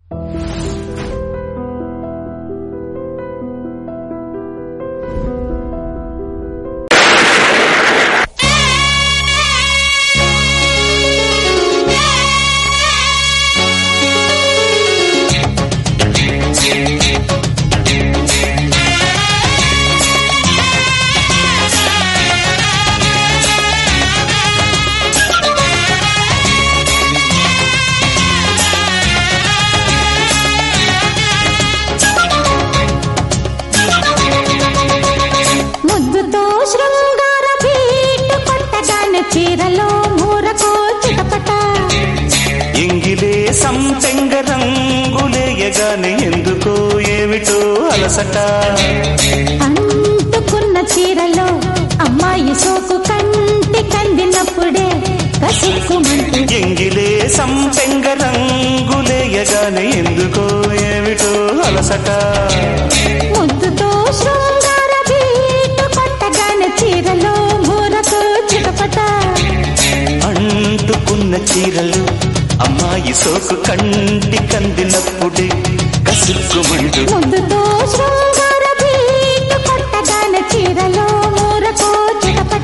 ముద్దుతో శృంగార బీటు కొట్టగానే చీరలో మూరకు చిటపట ఎంగిలే సంపెంగ రంగులేయగానే ఎందుకో ఏమిటో అలసట అంటుకున్న చీరలో అమ్మాయి సోకు కంటి కందినప్పుడే కసుక్కుమంటూ ఎంగిలే సంపెంగ రంగులేయగానే ఎందుకో ఏమిటో అలసట ముద్దుతో శృంగార బీటు కొట్టగానే చీరలో మూరకు చిటపట అంటుకున్న చీరలు అమ్మాయి సోకు కంటి కందినప్పుడే కసుక్కుమంటూ ముద్దుతో శృంగార బీటు కొట్టగానే చీరలో మూరకు చిటపట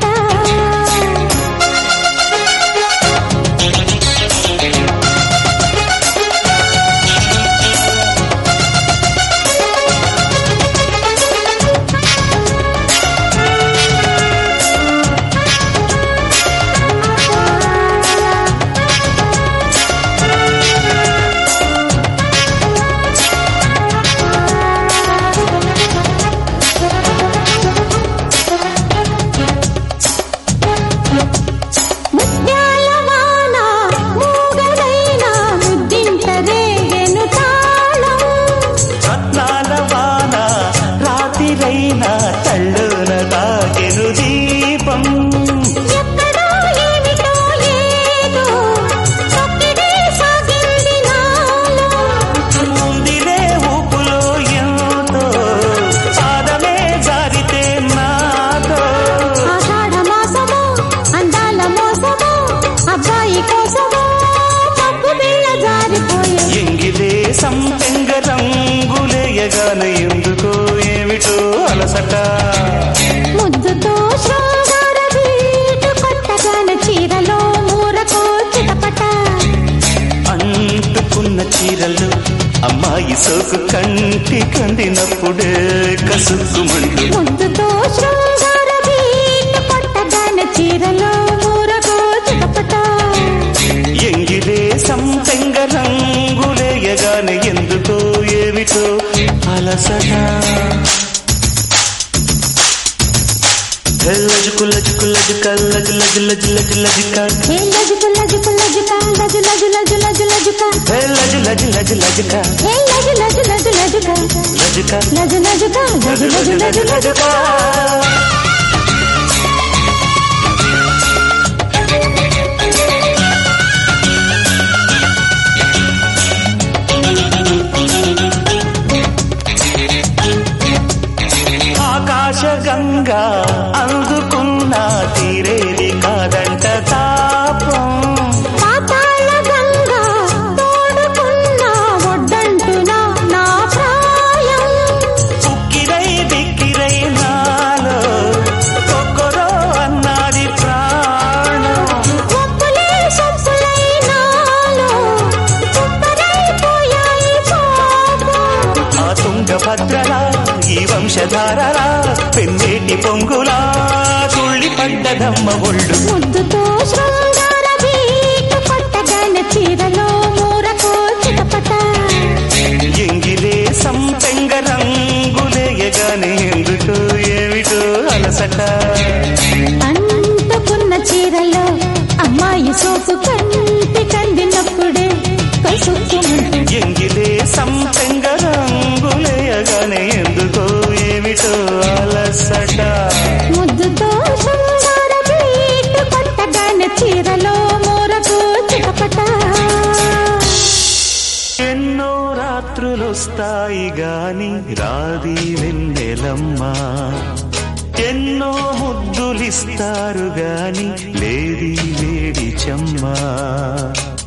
ముత్యాల వాన మూగదైన ముద్దింట రేగెను తాళం రత్నాల వాన రాతిరైనా తళ్ళున తాకెను దీపం ఎక్కడో ఏమిటో ఏదో తొక్కిడే సాగింది నాలో ముందిలే ఊపులో ఎంతో పాదమే జారితే నాతో ఆషాఢ మాసమో అందాల మోసమో అబ్బాయి కోసమో పప్పు బిళ్ళ జారిపోయే ఎంగిలే సంపెంగ రంగులేయగానే ఎందుకో ఏమిటో అలసట ముద్దుతో శృంగార బీటు కొట్టగాన చీరలో మూరకు చిటపట అంటుకున్న చీరలు అమ్మాయి సోకు కంటి కందినప్పుడే కసుక్కుమంటూ ముద్దుతో శృంగార బీటు కొట్టగాన చీరలో మూరకు చిటపట ఎంగిలే సంపెంగ రంగులేయగానే ఎందుకో ఏమిటో అలసట లజుకు లజుకు లజుక లజు లజు లజు లజు లజుక హే లజుకు లజుకు లజుక లజు లజు లజు లజు లజుక లజు లజు లజు లజుక హే లజు లజు లజు లజుక లజుక లజు లజుక లజు లజు లజు లజుక ఆకాశ గంగా అందుకున్న తీరేది కాదంట తాపం పాతాళ గంగా తోడుకున్న ఒడ్డంటున నా ప్రాయం ఉక్కిరై దిక్కిరై నాలో కొక్కరో అన్నాది ప్రాణం ఒప్పులే సొప్పులై నాలో తుప్పరైపోయాయి పాపం ఆ తుంగభద్రలా ఈ వంశధారలా పెన్నేటి పొంగులా తుళ్ళి పడ్డదమ్మ ఒళ్ళు ముద్దుతో శృంగార బీటు కొట్టగానే చీరలో మూరకు చిటపట ఎంగిలే సంపెంగ రంగులేయగానే ఎందుకో ఏమిటో అలసట అంటుకున్న చీరలో అమ్మాయి సోపు కంటి కందినప్పుడే కసుక్కుమంటూ ఎంగిలే సంపెంగ రంగులేయగానే ఎందుకో ఏమిటో అలసట ముద్దుతో శృంగార బీటు కొట్టగానే చీరలో మూరకు చిటపట ఎన్నో రాత్రులొస్తాయి గాని రాది వెన్నెలమ్మా ఎన్నో ముద్దులిస్తారు గాని లేది లేడి చెమ్మా